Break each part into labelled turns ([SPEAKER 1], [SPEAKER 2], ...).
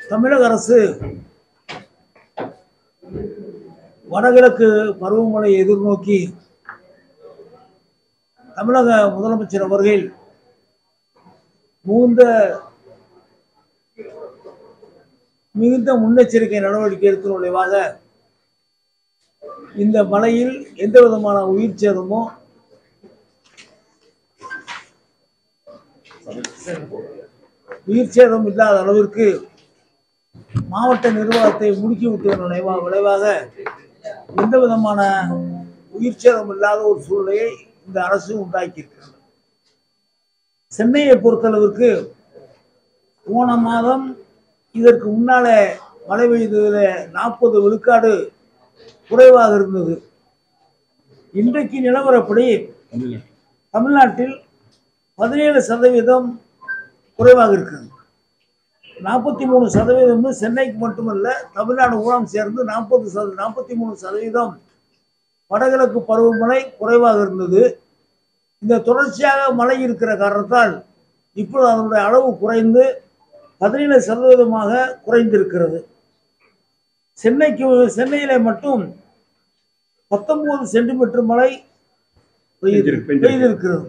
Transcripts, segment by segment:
[SPEAKER 1] தமிழக அரசு வடகிழக்கு பருவமழை எதிர்நோக்கி தமிழக முதலமைச்சர் அவர்கள் மிகுந்த மிகுந்த முன்னெச்சரிக்கை நடவடிக்கை எடுக்கும் விளைவாக இந்த மழையில் எந்த விதமான உயிர் சேதமோ உயிர் சேதம் இல்லாத அளவிற்கு மாவட்ட நிர்வாகத்தை முடுக்கி விட்டதன் விளைவா- விளைவாக எந்த விதமான உயிர் சேதம் இல்லாத ஒரு சூழ்நிலையை இந்த அரசு உண்டாக்கியிருக்கிறது சென்னையை பொறுத்தளவிற்கு போன மாதம் இதற்கு முன்னால மழை பெய்ததில் நாற்பது விழுக்காடு குறைவாக இருந்தது இன்றைக்கு நிலவரப்படி தமிழ்நாட்டில் பதினேழு சதவீதம் குறைவாக இருக்கிறது நாற்பத்தி மூணு சதவீதம் சென்னைக்கு மட்டுமல்ல தமிழ்நாடு ஊரம் சேர்ந்து நாற்பது சத நாற்பத்தி மூணு சதவீதம் வடகிழக்கு பருவமழை குறைவாக இருந்தது இந்த தொடர்ச்சியாக மழை இருக்கிற காரணத்தால் இப்பொழுது அதனுடைய அளவு குறைந்து பதினேழு சதவீதமாக குறைந்திருக்கிறது சென்னைக்கு சென்னையிலே மட்டும் பத்தொன்பது சென்டிமீட்டர் மழை பெய்து- பெய்திருக்கிறது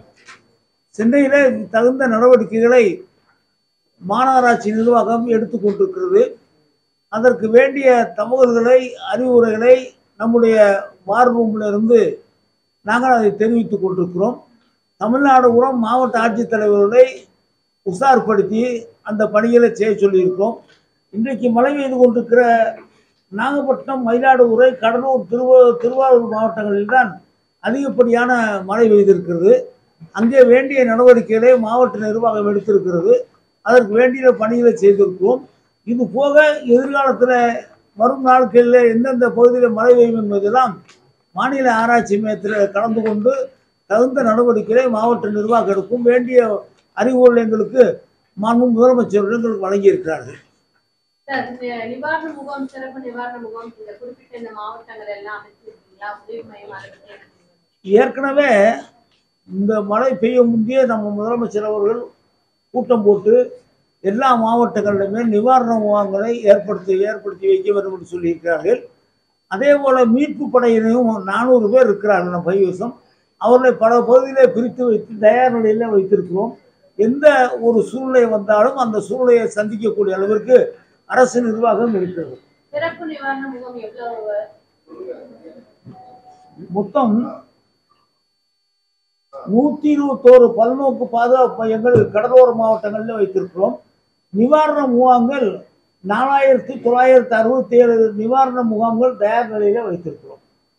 [SPEAKER 1] சென்னையிலே தகுந்த நடவடிக்கைகளை மாநகராட்சி நிர்வாகம் எடுத்துக்கொண்டிருக்கிறது அதற்கு வேண்டிய தகவல்களை அறிவுரைகளை நம்முடைய வார் ரூம்ல இருந்து நாங்கள் அதை தெரிவித்துக் கொண்டிருக்கிறோம் தமிழ்நாடு உரம் மாவட்ட ஆட்சித்தலைவர்களை உஷார்படுத்தி அந்த பணிகளை செய்ய சொல்லியிருக்கிறோம் இன்றைக்கு மழை பெய்து கொண்டிருக்கிற நாகப்பட்டினம் மயிலாடுதுறை கடலூர் திருவ திருவாரூர் மாவட்டங்களில் தான் அதிகப்படியான மழை பெய்திருக்கிறது அங்கே வேண்டிய நடவடிக்கைகளை மாவட்ட நிர்வாகம் எடுத்திருக்கிறது அதற்கு வேண்டிய பணிகளை செய்திருக்கிறோம் இது போக எதிர்காலத்தில் வரும் நாட்களில் எந்தெந்த பகுதியில் மழை பெய்யும் என்பதெல்லாம் மாநில ஆராய்ச்சி மையத்தில் கலந்து கொண்டு தகுந்த நடவடிக்கைகளை மாவட்ட நிர்வாகம் எடுக்கும் வேண்டிய அறிவுரை எங்களுக்கு மாண்பு முதலமைச்சர் எங்களுக்கு வழங்கியிருக்கிறார்கள்
[SPEAKER 2] சார் இந்த நிவாரண முகாம் சிறப்பு நிவாரண முகாம் இந்த குறிப்பிட்ட இந்த மாவட்டங்கள் எல்லாம் அமைச்சிருக்கீங்களா உதவி மையம் அதை பத்தி எனக்கு சொல்லுங்க.
[SPEAKER 1] ஏற்கனவே இந்த மழை பெய்ய முந்தைய நம்ம முதலமைச்சர் அவர்கள் கூட்டம் போட்டு எல்லா மாவட்டங்களிலுமே நிவாரண முகாம்களை ஏற்படுத்தி ஏற்படுத்தி வைக்க வேண்டும் என்று சொல்லியிருக்கிறார்கள் அதே போல மீட்பு படையினரும் நானூறு பேர் இருக்கிறார்கள் நம்ம பைவசம் அவர்களை பல பகுதியிலே பிரித்து வைத்து தயார் நிலையில் வைத்திருக்கிறோம் எந்த ஒரு சூழ்நிலை வந்தாலும் அந்த சூழ்நிலையை சந்திக்கக்கூடிய அளவிற்கு அரசு நிர்வாகம் இருக்கிறது
[SPEAKER 2] சிறப்பு நிவாரண முகாம் எவ்வளவு
[SPEAKER 1] மொத்தம் நூத்தி இருபத்தோரு பல்நோக்கு பாதுகாப்பு மையங்கள் கடலோர மாவட்டங்களில் வைத்திருக்கிறோம் நிவாரண முகாம்கள் நாலாயிரத்தி தொள்ளாயிரத்தி அறுபத்தி ஏழு நிவாரண முகாம்கள் தயார் நிலையில வைத்திருக்கிறோம்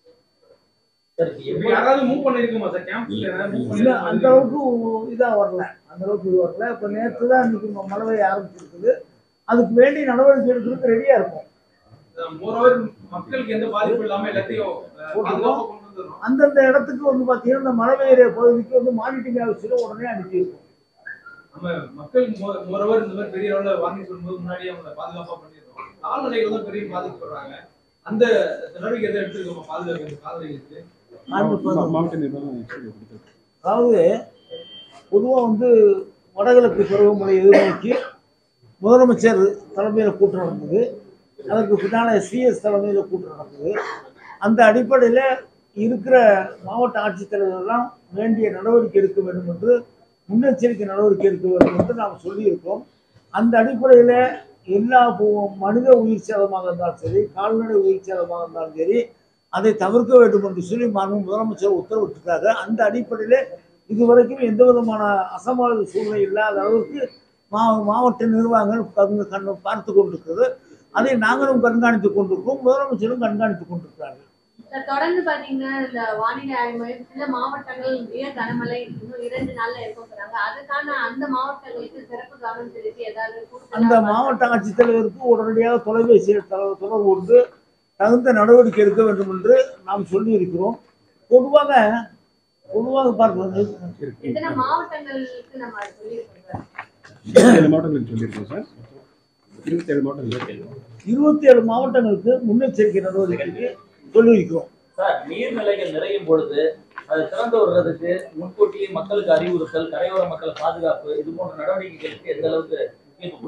[SPEAKER 3] இப்ப யாராவது மூவ் பண்ணிருக்குமா சார் கேம்ப்ஸ்ல யாராவது move
[SPEAKER 1] இல்ல
[SPEAKER 3] பண்ணிருக்குமா?
[SPEAKER 1] அந்த அளவுக்கு இதா வரல அந்த அளவுக்கு இது வரல இப்ப நேற்று தான் இன்னைக்கு ம- மழை பெய்ய ஆரம்பிச்சிருக்குது அதுக்கு வேண்டிய நடவடிக்கை எடுக்கிறதுக்கு ரெடியா இருக்கும்
[SPEAKER 3] moreover, மக்களுக்கு எந்த பாதிப்பும் இல்லாம எல்லாத்தையும் அஹ், பாதுகாப்பா கொண்டு வந்துடணும்
[SPEAKER 1] அந்தந்த இடத்துக்கு வந்து பாத்தீங்கன்னா இந்த மழை பெய்யுற பகுதிக்கு வந்து மானிட்டரிங் ஆஃபீஸில் உடனே அனுப்பியிருக்கும்
[SPEAKER 3] நம்ம மக்கள் மோரவர் இந்த மாதிரி பெரிய அளவுல வாங்கி சொல்லும்போது முன்னாடியே அவங்களை பாதுகாப்பா பண்ணிடுறோம் கால்நடைகள் தான் பெரிய பாதிக்கப்படுறாங்க அந்த நடவடிக்கை எதை எடுத்துருக்கோம் பாதுகாப்பு கால்நடைகளுக்கு
[SPEAKER 1] ஆண்டு பதினொன்று.
[SPEAKER 4] மாவட்ட நிர்வாகம் எச்சரிக்கை கொடுத்திருக்கு.
[SPEAKER 1] அதாவது பொதுவாக வந்து வடகிழக்கு பருவமழை எதிர்நோக்கி முதலமைச்சர் தலைமையில் கூட்டம் நடந்தது அதற்கு பின்னால் சிஎஸ் தலைமையில் கூட்டம் நடந்தது அந்த அடிப்படையில் இருக்கிற மாவட்ட ஆட்சித்தலைவர்கள்லாம் வேண்டிய நடவடிக்கை எடுக்க வேண்டும் என்று முன்னெச்சரிக்கை நடவடிக்கை எடுக்க வேண்டும் என்று நாம் சொல்லியிருக்கோம் அந்த அடிப்படையில் எல்லா பு- மனித உயிர் சேதமாக இருந்தாலும் சரி கால்நடை உயிர் சேதமாக இருந்தாலும் சரி அதை தவிர்க்க வேண்டும் என்று சொல்லி மாண்பு முதலமைச்சர் உத்தரவிட்டிருக்காங்க அந்த அடிப்படையில் இதுவரைக்கும் எந்த விதமான அசம்பாவித சூழ்நிலை இல்லாத அளவுக்கு மா மாவட்ட நிர்வாகங்கள் கண் கண் பார்த்து கொண்டிருக்கிறது அதை நாங்களும் கண்காணித்துக் கொண்டிருக்கிறோம் முதலமைச்சரும் கண்காணித்துக் கொண்டிருக்கிறார்கள்
[SPEAKER 2] சார் தொடர்ந்து பாத்தீங்கன்னா இந்த வானிலை ஆய்வு மையம் சில மாவட்டங்கள் மிக கனமழை இன்னும் இரண்டு நாள்ல இருக்கும் சொன்னாங்க அதுக்கான அந்த மாவட்டங்களுக்கு சிறப்பு கவனம் செலுத்தி ஏதாவது கூடுதலா
[SPEAKER 1] அந்த மாவட்ட ஆட்சித்தலைவருக்கு உடனடியாக தொலைபேசியில் தொ- தொடர்பு கொண்டு தகுந்த நடவடிக்கை எடுக்க வேண்டும் என்று நாம் சொல்லியிருக்கிறோம் பொதுவாக பொதுவாக பார்க்கிறது
[SPEAKER 2] எத்தனை மாவட்டங்களுக்கு நம்ம அதை சொல்லியிருக்கோம் சார்
[SPEAKER 4] இருபத்தேழு மாவட்டங்களுக்கு சொல்லியிருக்கோம் சார் இருபத்தேழு மாவட்டங்கள்
[SPEAKER 1] இருபத்தி ஏழு மாவட்டங்களுக்கு முன்னெச்சரிக்கை நடவடிக்கைக்கு சொல்லியிருக்கிறோம்
[SPEAKER 5] சார் நீர்நிலைகள் நிறையும் பொழுது அதை திறந்து விடுறதுக்கு முன்கூட்டியே மக்களுக்கு அறிவுறுத்தல் கரையோர மக்கள் பாதுகாப்பு இது போன்ற நடவடிக்கைகளுக்கு எந்த அளவுக்கு முக்கியத்துவம்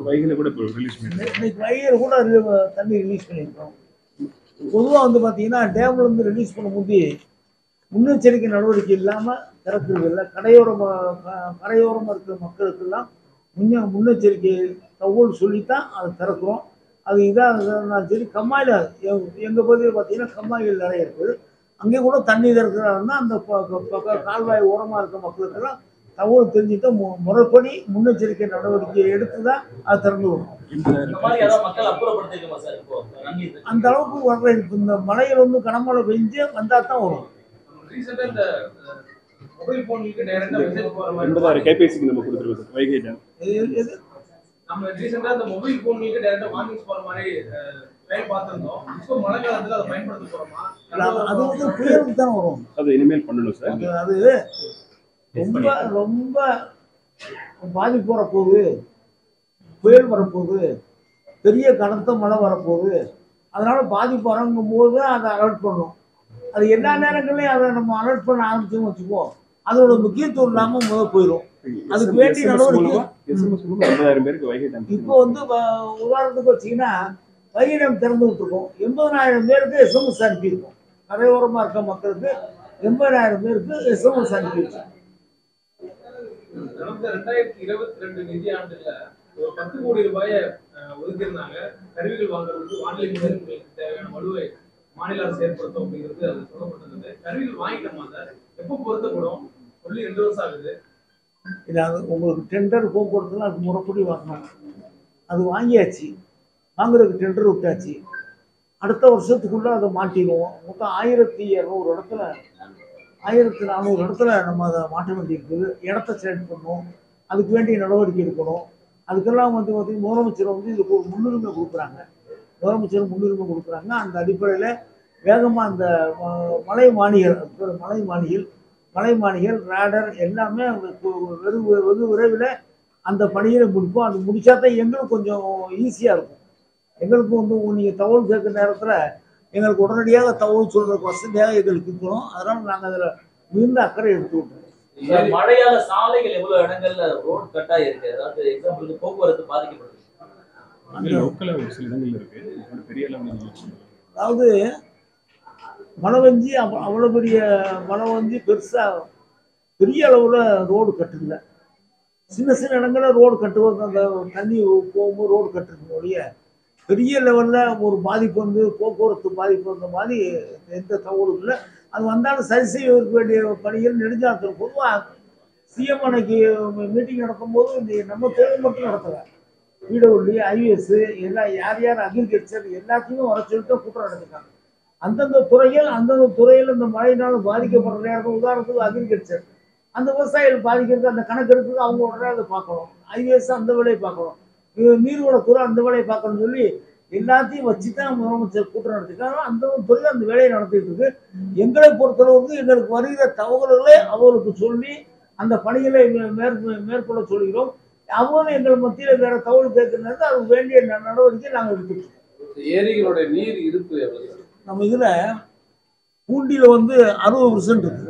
[SPEAKER 4] வைகையில் கூட இப்போ ரிலீஸ் பண்ணிருக்கோம்
[SPEAKER 1] இன்னைக்கு வைகையில் கூட ரி- தண்ணி ரிலீஸ் பண்ணியிருக்கோம் பொதுவாக வந்து பார்த்தீங்கன்னா டேம்ல இருந்து ரிலீஸ் பண்ண முந்தி முன்னெச்சரிக்கை நடவடிக்கை இல்லாமல் திறக்கிறது இல்லை கரையோரமாக கரையோரமாக இருக்கிற மக்களுக்கெல்லாம் முன்ன முன்னெச்சரிக்கை தகவல் சொல்லித்தான் அதை திறக்கிறோம் அது இதாக இருந்தாலும் சரி கம்மாயில் எங்கள் பகுதியில் பார்த்தீங்கன்னா கம்மாய்கள் நிறைய இருக்குது அங்கே கூட தண்ணி திறக்கிறாருன்னா அந்த ப- ப- பக்க கால்வாய் ஓரமாக இருக்க மக்களுக்கெல்லாம் தகவல் தெரிஞ்சுட்டு மு- முறைப்படி முன்னெச்சரிக்கை நடவடிக்கை எடுத்து தான் அதை திறந்து விடணும்
[SPEAKER 5] இந்த மாதிரி ஏதாவது மக்கள் அப்புறப்படுத்திருக்கோமா சார் இப்போ நன்றி
[SPEAKER 1] அந்த அளவுக்கு வர்ற இப்ப இந்த மழையில் வந்து கனமழை பெஞ்சு வந்தால் தான் வரும்
[SPEAKER 3] ரீசெண்டா இந்த மொபைல் போனுக்கு டைரக்டா மெசேஜ் போற மாதிரி
[SPEAKER 4] எண்பதாயிரம் கைபேசிக்கு நம்ம கொடுத்துருக்கோம் சார் வைகை டேம்
[SPEAKER 1] எது- எது
[SPEAKER 3] நம்ம ரீசெண்டா இந்த மொபைல் போனுக்கு டைரக்டா வார்னிங்ஸ் போற மாதிரி ட்ரைன் பார்த்திருந்தோம் இப்போ மழை காலத்துல அதை பயன்படுத்த போறோமா
[SPEAKER 1] அது அது வந்து புயலுக்கு தான் வரும்
[SPEAKER 4] அது இனிமேல் பண்ணணும் சார்
[SPEAKER 1] அது அது ரொம்ப ரொம்ப பாதிப்பு வரப்போகுது புயல் வரப்போகுது பெரிய கனத்த மழை வரப்போகுது அதனால பாதிப்பு வரங்கும் போது அதை அலர்ட் பண்ணணும் அது எல்லா நேரங்களையும் அதை நம்ம அலர்ட் பண்ண ஆரம்பிச்சோம்னு வச்சுக்குவோம் அதோட முக்கியத்துவம் இல்லாமல் முதல் போயிடும் அதுக்கு வேண்டிய
[SPEAKER 4] SMS
[SPEAKER 1] நடவடிக்கை-
[SPEAKER 4] மூலமா எஸ்எம்எஸ் மூலமா எண்பதாயிரம் பேருக்கு வைகை டேம்
[SPEAKER 1] இப்போ வந்து வ- உதாரணத்துக்கு வச்சீங்கன்னா வைரம் திறந்து விட்டுருக்கோம் எண்பதனாயிரம் பேருக்கு எஸ்எம்எஸ் அனுப்பியிருக்கோம் கரையோரமாக இருக்க மக்களுக்கு எண்பதாயிரம் பேருக்கு எஸ்எம்எஸ் அனுப்பியிருக்கோம்
[SPEAKER 3] கடந்த ரெண்டாயிரத்தி இருபத்தி ரெண்டு நிதி ஆண்டுல ஒரு பத்து கோடி ரூபாயை அஹ், ஒதுக்கியிருந்தாங்க கருவிகள் வாங்குறதுக்கு வானிலை முன்னறிவிப்புகளுக்கு தேவையான வலுவை மாநில அரசு ஏற்படுத்தும் அப்படிங்கிறது அது சொல்லப்பட்டிருந்தது கருவிகள் வாங்கிட்டோமா சார் எப்போ பொருத்தப்படும் சொல்லி ரெண்டு வருஷம் ஆகுது
[SPEAKER 1] இது அது உங்களுக்கு டெண்டர் போக்குவரத்துலாம் அது முறைப்படி வரணும் அது வாங்கியாச்சு வாங்குறதுக்கு டெண்டர் விட்டாச்சு அடுத்த வருஷத்துக்குள்ளே அதை மாட்டிடுவோம் மொத்தம் ஆயிரத்தி இரநூறு இடத்துல ஆயிரத்தி நானூறு இடத்துல நம்ம அதை மாட்ட வேண்டியிருக்குது இடத்த செலக்ட் பண்ணணும் அதுக்கு வேண்டிய நடவடிக்கை எடுக்கணும் அதுக்கெல்லாம் வந்து பார்த்தீங்கன்னா முதலமைச்சர் வந்து இதுக்கு ஒரு முன்னுரிமை கொடுக்குறாங்க முதலமைச்சர் முன்னுரிமை கொடுக்குறாங்க அந்த அடிப்படையில் வேகமாக அந்த ம- மலை மானிகள் அதுக்கு பேரு மலை மானிகள் மலை மானிகள் ரேடர் எல்லாமே கு- வெகு வெகு விரைவில் அந்த பணிகளை முடிப்போம் அது முடிச்சா தான் எங்களுக்கு கொஞ்சம் ஈஸியாக இருக்கும் எங்களுக்கு வந்து நீங்கள் தகவல் கேட்குற நேரத்தில் எங்களுக்கு உடனடியாக தகவல் சொல்கிறதுக்கு வசதியாக எங்களுக்கு இருக்கணும் அதனால் நாங்கள் அதில் மிகுந்த அக்கறை எடுத்து விட்டோம்
[SPEAKER 5] சார், மழையால சாலைகள் எவ்வளவு இடங்கள்ல ரோட் கட் ஆயிருக்கு அதாவது எக்ஸாம்பிளுக்கு போக்குவரத்து பாதிக்கப்படுது
[SPEAKER 4] லோக்கலாக ஒரு சில இடங்கள்ல இருக்கு இது பெரிய அளவில் இல்லை.
[SPEAKER 1] அதாவது மழை பெஞ்சு அவ் அவ்வளோ பெரிய மழை வந்து பெருசாக பெரிய அளவில் ரோடு கட்டுல சின்ன சின்ன இடங்களில் ரோடு கட்டுவது அந்த தண்ணி போகும்போது ரோடு கட்டுறது ஒழிய பெரிய லெவலில் ஒரு பாதிப்பு வந்து போக்குவரத்து பாதிப்பு வந்த மாதிரி எந்த தகவலும் இல்லை அது வந்தாலும் சரி செய்வதற்கு வேண்டிய பணிகள் நெடுஞ்சாலத்தில் பொதுவாக சிஎம் அன்னைக்கு மீட்டிங் நடத்தும்போது இந்த நம்ம தொழில் மட்டும் நடத்தலை பிடபிள்யூ ஐஎஸ் எல்லாம் யார் யார் அக்ரிகல்ச்சர் எல்லாத்தையுமே வர சொல்லிட்டு கூட்டம் நடத்திருக்காங்க அந்தந்த துறைகள் அந்தந்த துறையில் இந்த மழையினால் பாதிக்கப்படுற நேரத்தில் உதாரணத்துக்கு அக்ரிகல்ச்சர் அந்த விவசாயிகள் பாதிக்கிறது அந்த கணக்கெடுப்புக்கு அவங்க உடனே அதை பார்க்கணும் ஐஏஎஸ் அந்த வேலையை பார்க்கணும் இது நீர்வளத்துறை அந்த வேலையை பார்க்கணும்னு சொல்லி எல்லாத்தையும் வச்சு தான் முதலமைச்சர் கூட்டம் நடத்திருக்காங்க அந்த துறையில் அந்த வேலையை நடத்திட்டு இருக்கு எங்களை பொறுத்தளவுக்கு எங்களுக்கு வருகிற தகவல்களை அவர்களுக்கு சொல்லி அந்த பணிகளை மே- மேற்கொ- மேற்கொள்ள சொல்கிறோம் அவங்க எங்கள் மத்தியில் வேற தகவல் கேட்கறது அதுக்கு வேண்டிய ந- நடவடிக்கை நாங்கள் எடுத்துட்டு இருக்கோம்.
[SPEAKER 6] ஏரிகளோட நீர் இருப்பு எவ்வளவு சார்?
[SPEAKER 1] நம்ம இதில் பூண்டியில் வந்து அறுபது பர்சன்ட் இருக்கு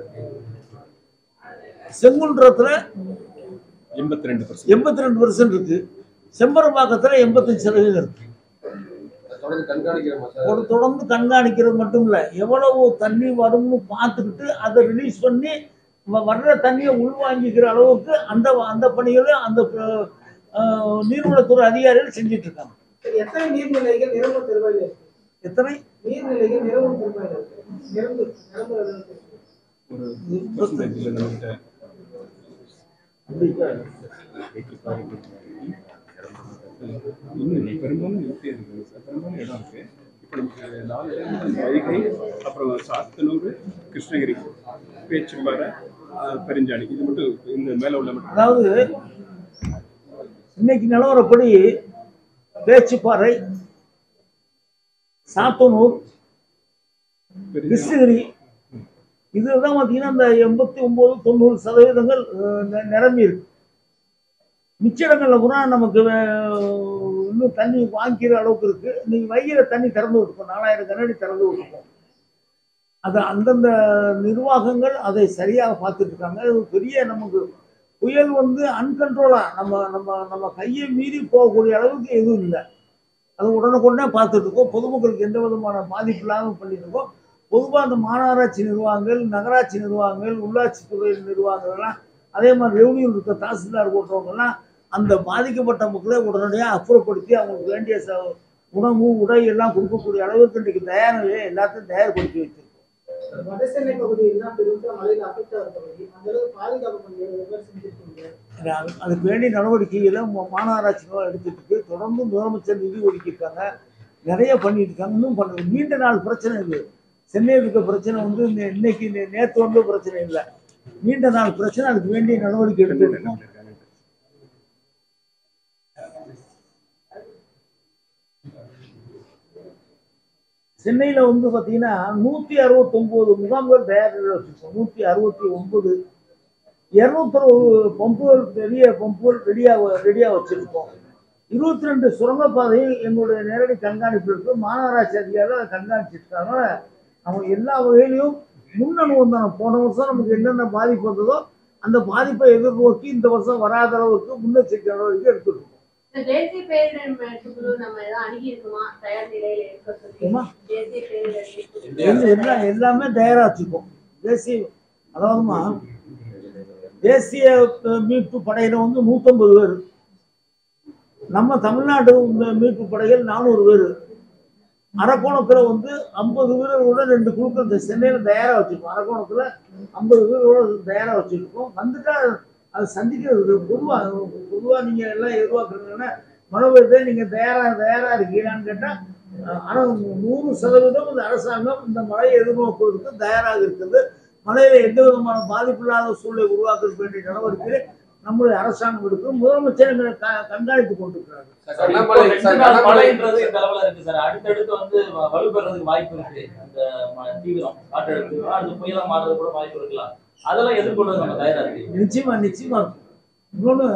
[SPEAKER 1] செங்குன்றத்தில்
[SPEAKER 4] எண்பத்தி ரெண்டு பர்சன்ட்
[SPEAKER 1] எண்பத்தி ரெண்டு பர்சன்ட் இருக்கு செம்பரம்பாக்கத்தில் எண்பத்தஞ்சு சதவீதம் இருக்கு
[SPEAKER 6] தொடர்ந்து கண்காணிக்கிறோமா சார்
[SPEAKER 1] ஒரு தொடர்ந்து கண்காணிக்கிறது மட்டும் இல்லை எவ்வளவு தண்ணி வரும்னு பார்த்துக்கிட்டு அதை ரிலீஸ் பண்ணி வ- வர்ற தண்ணியை உள்வாங்கிக்கிற அளவுக்கு அந்த அந்த பணிகளை அந்த அஹ், நீர்வளத்துறை அதிகாரிகள் செஞ்சுட்டு இருக்காங்க
[SPEAKER 7] எத்தனை நீர்நிலைகள் நிரம்ப திருவையில் இருக்கு
[SPEAKER 1] எத்தனை
[SPEAKER 7] நீர்நிலைகள் நிரம்பும் திருவையில் இருக்கு நிரம்பு நிரம்ப இருக்கு.
[SPEAKER 4] ஒரு பர்சன்டேஜில் நம்மகிட்ட இன்னும் இல்லை. பெரும்பாலும் இருக்கே இருக்குது சார் பெரும்பாலும் இடம் இருக்கு இப்போ நமக்கு நாலு இடம் வைகை அப்புறம் சாத்தனூர் கிருஷ்ணகிரி பேச்சுப்பாறை ஆஹ், பெருஞ்சாணி இது மட்டும் இந்த மேலே உள்ள மட்டும்
[SPEAKER 1] அதாவது இன்னைக்கு நிலவரப்படி பேச்சுப்பாறை சாத்தனூர்
[SPEAKER 4] பெருஞ்சாணி
[SPEAKER 1] கிருஷ்ணகிரி இதுதான் பார்த்தீங்கன்னா இந்த எண்பத்தி ஒம்பது தொண்ணூறு சதவீதங்கள் அஹ், நி- நிரம்பி இருக்கு மிச்ச இடங்கள்ல கூட நமக்கு அஹ், இன்னும் தண்ணி வாங்கிக்கிற அளவுக்கு இருக்கு இன்னைக்கு வைகிற தண்ணி திறந்து விட்டுருக்கோம் நாலாயிரம் கனடி திறந்து விட்டுருக்கோம் அது அந்தந்த நிர்வாகங்கள் அதை சரியாக பார்த்துட்டு இருக்காங்க அது பெரிய நமக்கு புயல் வந்து அன்கண்ட்ரோலா நம்ம நம்ம நம்ம கையை மீறி போகக்கூடிய அளவுக்கு எதுவும் இல்லை அது உடனுக்குடனே பார்த்துட்டு இருக்கோம் பொதுமக்களுக்கு எந்த விதமான பாதிப்பு இல்லாமல் பண்ணிட்டு இருக்கோம் பொதுவாக அந்த மாநகராட்சி நிர்வாகங்கள் நகராட்சி நிர்வாகங்கள் உள்ளாட்சித்துறை நிர்வாகங்கள்லாம் அதே மாதிரி ரெவன்யூ இருக்க தாசில்தார் போன்றவங்கெல்லாம் அந்த பாதிக்கப்பட்ட மக்களை உடனடியாக அப்புறப்படுத்தி அவங்களுக்கு வேண்டிய ச உணவு உடை எல்லாம் கொடுக்கக்கூடிய அளவுக்கு இன்றைக்கு தயார் நிலையை எல்லாத்தையும் தயார்படுத்தி வச்சிருக்கோம்
[SPEAKER 7] வடசென்னை பகுதியில் தான் பெரும்பாலும் மழையில் அஃபெக்ட் ஆகிற பகுதி அந்த அளவுக்கு பாதுகாப்பு பணிகள் எவ்வாறு செஞ்சிருக்கீங்க
[SPEAKER 1] அது- அதுக்கு வேண்டிய நடவடிக்கைகளை மா- மாநகராட்சி நிர்வாகம் எடுத்துட்டு இருக்கு. தொடர்ந்து முதலமைச்சர் நிதி ஒதுக்கியிருக்காங்க நிறைய பண்ணிட்டு இருக்காங்க இன்னும் பண்ண நீண்ட நாள் பிரச்சனை இது சென்னையில் இருக்க பிரச்சனை வந்து இந்த- இன்னைக்கு நே- நேத்து வந்து பிரச்சனை இல்லை நீண்ட நாள் பிரச்சனை அதுக்கு வேண்டிய நடவடிக்கை எடுத்துட்டு இருக்கோம் சென்னையில வந்து பாத்தீங்கன்னா நூத்தி அறுபத்தொன்பது முகாம்கள் தயார் நிலையில வச்சிருக்கோம் நூத்தி அறுபத்தி ஒன்பது இருநூத்தறுபது பம்புகள் பெரிய பம்புகள் ரெடியா ரெடியா வச்சிருக்கோம் இருபத்தி ரெண்டு சுரங்கப்பாதை எங்களுடைய நேரடி கண்காணிப்பு இருக்கு மாநகராட்சி அதிகாரிகள் அதை கண்காணிச்சிருக்காங்க அவங்க எல்லா வகையிலையும் முன் அனுபவம் தானே போன வருஷம் நமக்கு என்னென்ன பாதிப்பு வந்ததோ அந்த பாதிப்பை எதிர்நோக்கி இந்த வருஷம் வராத அளவுக்கு முன்னெச்சரிக்கை நடவடிக்கை எடுத்துட்டு இருக்கோம்
[SPEAKER 2] இந்த தேசிய பேரிடர் மீட்புக் குழு நம்ம ஏதாவது அணுகி இருக்குமா தயார் நிலையில இருக்க சொல்லி
[SPEAKER 1] ஏம்மா?
[SPEAKER 2] தேசிய பேரிடர் மீட்புக் குழு.
[SPEAKER 1] எல்லாம் எல்லாம் எல்லாமே தயாரா வச்சுருக்கோம் தேசிய அதாவதுமா தேசிய அஹ், மீட்பு படையில வந்து நூற்றம்பது பேர் நம்ம தமிழ்நாடு மீ- மீட்பு படைகள் நானூறு பேர் அரக்கோணத்துல வந்து ஐம்பது வீரர்களோட ரெண்டு குழுக்கள் இந்த சென்னையில தயாரா வச்சிருக்கோம் அரக்கோணத்துல ஐம்பது வீரர்களோட தயாரா வச்சிருக்கோம் வந்துட்டா அதை சந்திக்கிறது பொதுவா பொதுவா நீங்க எல்லாம் எதிர்பார்க்குறீங்கன்னா மழை பெய்யுதே நீங்க தயாரா தயாரா இருக்கீங்களான்னு கேட்டா அஹ், ஆனா நூறு சதவீதம் இந்த அரசாங்கம் இந்த மழையை எதிர்நோக்குவதற்கு தயாராக இருக்குது மழையில எந்த விதமான பாதிப்பு இல்லாத சூழலை உருவாக்க வேண்டிய நடவடிக்கையை நம்முடைய அரசாங்கம் எடுக்கும் முதலமைச்சர் எங்களை க- கண்காணித்து கொண்டிருக்கிறார்
[SPEAKER 6] சார்
[SPEAKER 5] இப்போ
[SPEAKER 6] கண்ணாமலை
[SPEAKER 5] ரெண்டு
[SPEAKER 6] சார்
[SPEAKER 5] நாள்
[SPEAKER 6] கண்ணாமலை
[SPEAKER 5] மழைன்றது இந்த அளவுல இருக்கு சார் அடுத்தடுத்து வந்து வ- வலுப்பெறதுக்கு வாய்ப்பு இருக்கு அந்த ம- தீவிரம் காற்றழுத்து அடுத்து புயலா மாறுறது கூட வாய்ப்பு இருக்கலாம் அதெல்லாம் எதிர்கொள்றது நம்ம தயாரா இருக்கு
[SPEAKER 1] நிச்சயமா நிச்சயமா இருக்கும் இன்னொன்று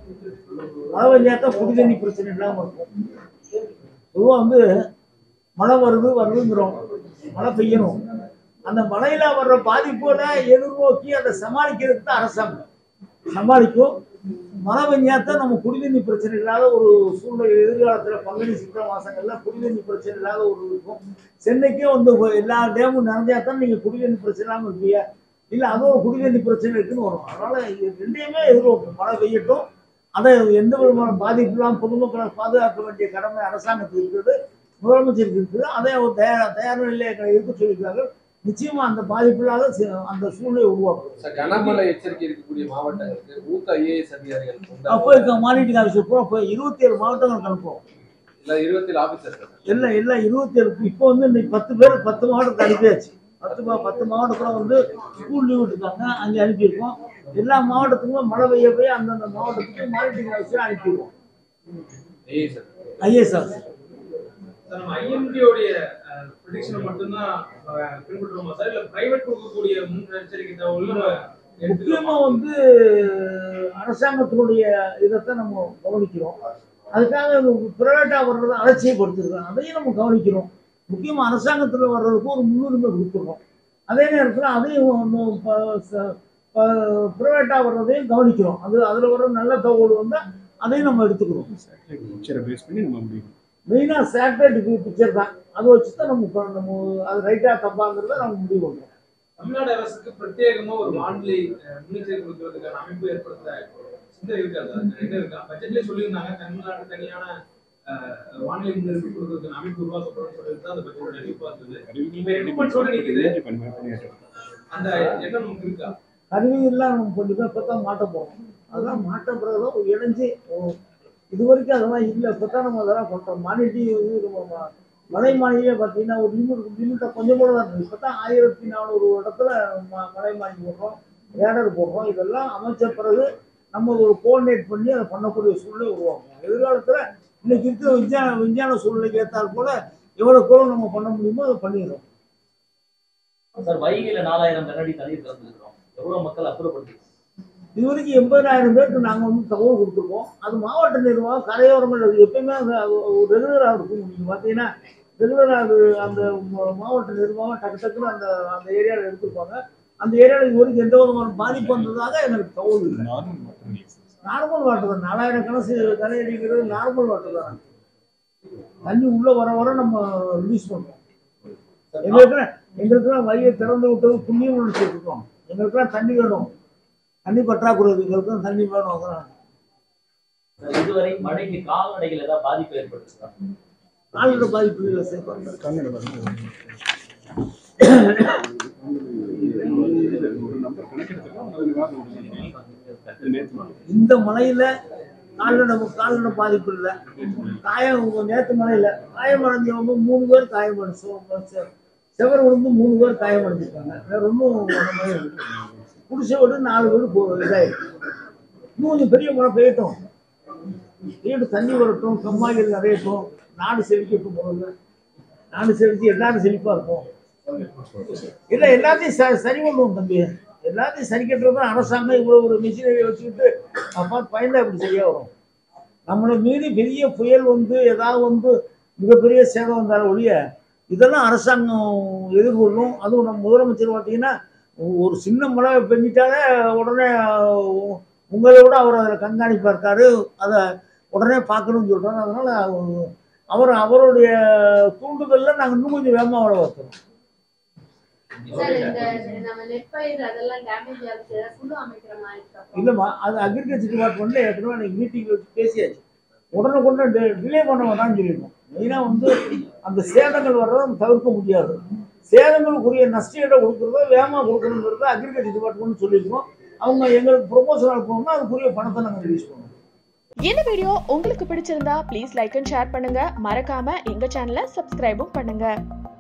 [SPEAKER 1] மழை பெய்யாத குடி தண்ணி பிரச்சனை இல்லாமல் இருக்கும் பொதுவாக வந்து மழை வருது வருதுங்கிறோம் மழை பெய்யணும் அந்த மழையில வர்ற பாதிப்போட எதிர்நோக்கி அதை சமாளிக்கிறதுக்கு தான் அரசாங்கம் சமாளிக்கும் மழை பெஞ்சாத்தான் நம்ம குடிதண்ணி பிரச்சனை இல்லாத ஒரு சூழ்நிலை எதிர்காலத்தில் பங்குனி சித்திரை மாசங்கள்ல குடிதண்ணி பிரச்சனை இல்லாத ஒரு இருக்கும் சென்னைக்கே வந்து இப்ப எல்லா டேமும் நிறைஞ்சாதான் நீங்க குடிதண்ணி பிரச்சனை இல்லாமல் இருப்பீங்க இல்ல அதுவும் ஒரு குடிநீர் பிரச்சனை இருக்குன்னு வரும் அதனால இது ரெண்டையுமே எதிர்நோக்கும் மழை பெய்யட்டும் அதை எந்த விதமான பாதிப்பு இல்லாமல் பொதுமக்களை பாதுகாக்க வேண்டிய கடமை அரசாங்கத்துக்கு இருக்குது முதலமைச்சருக்கு இருக்குது அதை அவர் தயார் தயார் நிலையை இருக்க சொல்லியிருக்கார்கள் நிச்சயமா அந்த பாதிப்பு இல்லாத சி- அந்த சூழ்நிலையை உருவாக்கும்
[SPEAKER 6] சார் கனமழை எச்சரிக்கை இருக்கக்கூடிய மாவட்டங்களுக்கு மூத்த ஐஏஎஸ் அதிகாரிகள் கொண்ட
[SPEAKER 1] அப்போ இருக்க மானிட்டரிங் ஆஃபீஸர் பூரா இப்போ இருபத்தி ஏழு மாவட்டங்களுக்கு அனுப்புவோம்
[SPEAKER 6] இல்ல இருபத்தி ஏழு ஆபீசர் சார்
[SPEAKER 1] எல்லாம் எல்லாம் இருபத்தி ஏழு இப்போ வந்து இன்னைக்கு பத்து பேர் பத்து மாவட்டத்துக்கு அனுப்பியாச்சு பத்து மா பத்து மாவட்டத்தில் வந்து ஸ்கூல் லீவ் விட்டுருக்காங்க அங்கே அனுப்பியிருக்கோம் எல்லா மாவட்டத்துக்கும் மழை பெய்ய பெய்ய அந்தந்த மாவட்டத்துக்கு மானிட்டரிங் ஆஃபீஸர் அனுப்பிடுவோம்
[SPEAKER 6] ஐஏஎஸ்
[SPEAKER 1] ஐஏஎஸ் ஆஃபீஸர்
[SPEAKER 3] சார் நம்ம ஐஎம்டியோடைய ப்ரிடிக்ஷனை மட்டும்தான் அஹ், பின்பற்றுவோமா சார் இல்ல பிரைவேட் கொடுக்கக்கூடிய முன்னெச்சரிக்கை தகவல் நம்ம
[SPEAKER 1] முக்கியமா
[SPEAKER 3] எடுத்துக்கலாமா
[SPEAKER 1] வந்து அரசாங்கத்தினுடைய இதைத்தான் நம்ம கவனிக்கிறோம் அதுக்காக பிரைவேட்டா வர்றதை அலட்சியப்படுத்திருக்கோம் அதையும் நம்ம கவனிக்கிறோம் முக்கியமா அரசாங்கத்துல வர்றதுக்கு ஒரு முன்னுரிமை கொடுத்துருக்கோம் அதே நேரத்தில் அதையும் பிரைவேட்டா வர்றதையும் கவனிக்கிறோம் அது அதுல வர்ற நல்ல தகவல் வந்தா அதையும் நம்ம எடுத்துக்கிறோம்
[SPEAKER 4] பிக்சரை பேஸ் பண்ணி நம்ம முடியும்
[SPEAKER 1] மெயினா சேட்டலைட் பிக்சர் தான் அதை வச்சு தான் நம்ம இப்ப நம்ம அது ரைட்டா தப்பாங்கிறத நம்ம முடிவு பண்றோம்
[SPEAKER 3] தமிழ்நாடு அரசுக்கு பிரத்யேகமா ஒரு வானிலை அஹ், முன்னெச்சரிக்கை கொடுக்கறதுக்கான அமைப்பு ஏற்படுத்த சிந்தனை இருக்காது அது என்ன இருக்கா பட்ஜெட்லயே சொல்லியிருந்தாங்க தமிழ்நாடு தனியான அஹ், வானிலை முன்னெச்சரிக்கை கொடுக்கறதுக்கான அமைப்பு உருவாக்கப்படும் சொல்லிட்டு தான் அந்த பட்ஜெட்டோட அறிவிப்பா இருந்தது இப்ப எக்யூப்மெண்ட்ஸோட நிக்குது அந்த எண்ணம் நமக்கு இருக்கா
[SPEAKER 1] கருவியெல்லாம் நம்ம கொண்டு போய் இப்போ தான் மாட்ட போகிறோம் அதெல்லாம் மாட்ட பிறகுதான் இணைஞ்சு ஓ, இது வரைக்கும் அதெல்லாம் இல்லை இப்போ தான் நம்ம அதெல்லாம் பண்ணுறோம் மானிட்டி வந்து நம்ம ம- மலை மானியே பார்த்தீங்கன்னா ஒரு லிமிட் லிமிட்டை கொஞ்சம் கூட தான் இருந்தது இப்போ தான் ஆயிரத்தி நானூறு இடத்துல ம- மலை மானி போடுறோம் ரேடர் போடுறோம் இதெல்லாம் அமைச்ச பிறகு நம்ம ஒரு கோஆர்டினேட் பண்ணி அதை பண்ணக்கூடிய சூழ்நிலை உருவாக்கும் எதிர்காலத்தில் இன்னைக்கு இருக்கிற விஞ்ஞான விஞ்ஞான சூழ்நிலைக்கு ஏற்றால் போல எவ்வளோ கூட நம்ம பண்ண முடியுமோ அதை பண்ணிடுறோம்
[SPEAKER 5] சார் வைகையில நாலாயிரம் கண்ணாடி தண்ணீர் திறந்துருக்கிறோம் எவ்வளவு மக்கள் அப்புறப்படுத்தி
[SPEAKER 1] இது வரைக்கும் எண்பதாயிரம் பேருக்கு நாங்கள் வந்து தகவல் கொடுத்துருக்கோம் அது மாவட்ட நிர்வாகம் கரையோரங்கள் அது எப்பயுமே ரெகுலராக இருக்கும் நீங்கள் பார்த்தீங்கன்னா ரெகுலராக அது அந்த ம- மாவட்ட நிர்வாகம் டக்கு டக்குன்னு அந்த அந்த ஏரியாவில் எடுத்துருப்பாங்க அந்த ஏரியாவில் இது வரைக்கும் எந்த விதமான பாதிப்பு வந்ததாக எனக்கு தகவல் இல்லை
[SPEAKER 4] நார்மல் வாட்டர் இல்லை சார்
[SPEAKER 1] நார்மல் வாட்டர் தான் நாலாயிரம் கணசு தலை அடிக்கிறது நார்மல் வாட்டர் தான் தண்ணி உள்ள வர வர நம்ம ரிலீஸ் பண்ணுறோம் எங்களுக்கு எங்களுக்குலாம் வழியை திறந்து விட்டது புண்ணியம் நினைச்சிட்டு இருக்கோம் எங்களுக்குலாம் தண்ணி வேணும் தண்ணி பற்றாக்குறை இருக்கு. எங்களுக்குலாம் தண்ணி வேணும் அதான்
[SPEAKER 5] சார், இதுவரை மழைக்கு கால்நடைகள் ஏதாவது பாதிப்பு ஏற்பட்டுருக்கா
[SPEAKER 1] கால்நடை பாதிப்பு இல்லை சேர்ப்பாங்க
[SPEAKER 4] ஒரு நம்பர் கணக்கெடுத்துக்கலாம் அது வாரம் விடுங்க. நேற்று வாரம்.
[SPEAKER 1] இந்த மழையில கால்நடை கால்நடை பாதிப்பு இல்லை காயம் நேற்று மழையில காயம் அடைஞ்சவங்க மூணு பேர் காயம் அடைச்சு செவர் விழுந்து மூணு பேர் காயம் அடைஞ்சிருக்காங்க வேற ஒன்றும் குடிசை விட்டு நாலு பேர் போ இதாயிருக்கு இன்னும் கொஞ்சம் பெரிய மழை பெய்யட்டும் வீடு தண்ணி வரட்டும் கம்மாய்கள் நிறையட்டும் நாடு செழிக்கட்டும் முதல்ல நாடு செழிச்சு எல்லாரும் செழிப்பா இருக்கும் இல்லை எல்லாத்தையும் ச சரி பண்ணுவோம் தம்பி எல்லாத்தையும் சரி கட்டுறது அரசாங்கம் இவ்வளோ ஒரு மிஷினரி வச்சுக்கிட்டு அப்பா பயந்தா இப்படி சரியா வரும் நம்மளை மீறி பெரிய புயல் வந்து ஏதாவது வந்து மிகப்பெரிய சேதம் வந்தாலும் ஒழிய இதெல்லாம் அரசாங்கம் எதிர்கொள்ளும் அதுவும் நம்ம முதலமைச்சர் பார்த்தீங்கன்னா ஒரு சின்ன மழை பெஞ்சிட்டாலே உடனே உ- உங்களை விட அவர் அதில் கண்காணிப்பாக இருக்காரு அதை உடனே பார்க்கணும்னு சொல்கிறாங்க அதனால் அவர் அவருடைய தூண்டுதலில் நாங்கள் இன்னும் கொஞ்சம் வேகமாக வர வைக்கிறோம்
[SPEAKER 2] சார் இந்த நம்ம நெற்பயிர் அதெல்லாம் டேமேஜ் ஆகுது குழு அமைக்கிற மாதிரி இருக்கா?
[SPEAKER 1] இல்லைம்மா அது அக்ரிகல்ச்சர் டிபார்ட்மெண்ட்டில் ஏற்கனவே அன்றைக்கி மீட்டிங் வச்சு பேசியாச்சு உடனுக்குடனே டிலே பண்ண வேணாம்னு சொல்லியிருக்கோம் மெயினாக வந்து அந்த சேதங்கள் வர்றதை நம்ம தவிர்க்க முடியாது சேதங்களுக்குரிய நஷ்டஈடை கொடுக்குறத வேகமாக கொடுக்கணுங்கிறத அக்ரிகல்ச்சர் டிபார்ட்மெண்ட் சொல்லியிருக்கோம் அவங்க எங்களுக்கு ப்ரொபோசல் அனுப்பணும்னா அதுக்குரிய பணத்தை நாங்கள் ரிலீஸ் பண்ணுவோம்
[SPEAKER 8] இந்த வீடியோ உங்களுக்கு பிடிச்சிருந்தா ப்ளீஸ் லைக் அண்ட் ஷேர் பண்ணுங்க மறக்காம எங்க சேனலை சப்ஸ்கிரைபும் பண்ணுங்க